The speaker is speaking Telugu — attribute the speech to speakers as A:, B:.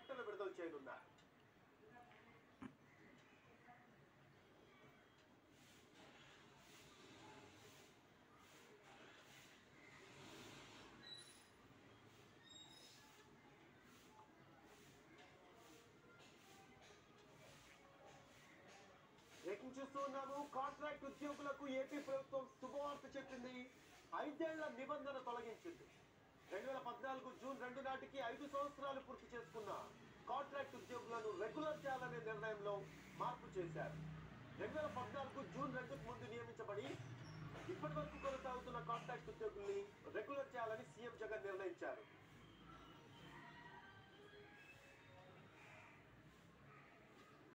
A: ప్రకటన విడుదల చేయనున్నారు బ్రేకింగ్ చూస్తూ ఉన్నాము కాంట్రాక్ట్ ఉద్యోగులకు ఏపీ ప్రభుత్వం శుభవార్త చెప్పింది ఐదేళ్ల నిబంధన తొలగించింది రెండు వేల పద్నాలుగు జూన్ రెండు నాటికి ఐదు సంవత్సరాలు పూర్తి చేసుకున్న కాంట్రాక్ట్ ఉద్యోగులను రెగ్యులర్ చేయాలనే నిర్ణయంలో మార్పు చేశారు రెండు వేల పద్నాలుగు జూన్ రెండుకు ముందు నియమించబడి ఇప్పటి వరకు కొనసాగుతున్న కాంట్రాక్ట్ ఉద్యోగుల్ని రెగ్యులర్ చేయాలని సీఎం జగన్ నిర్ణయించారు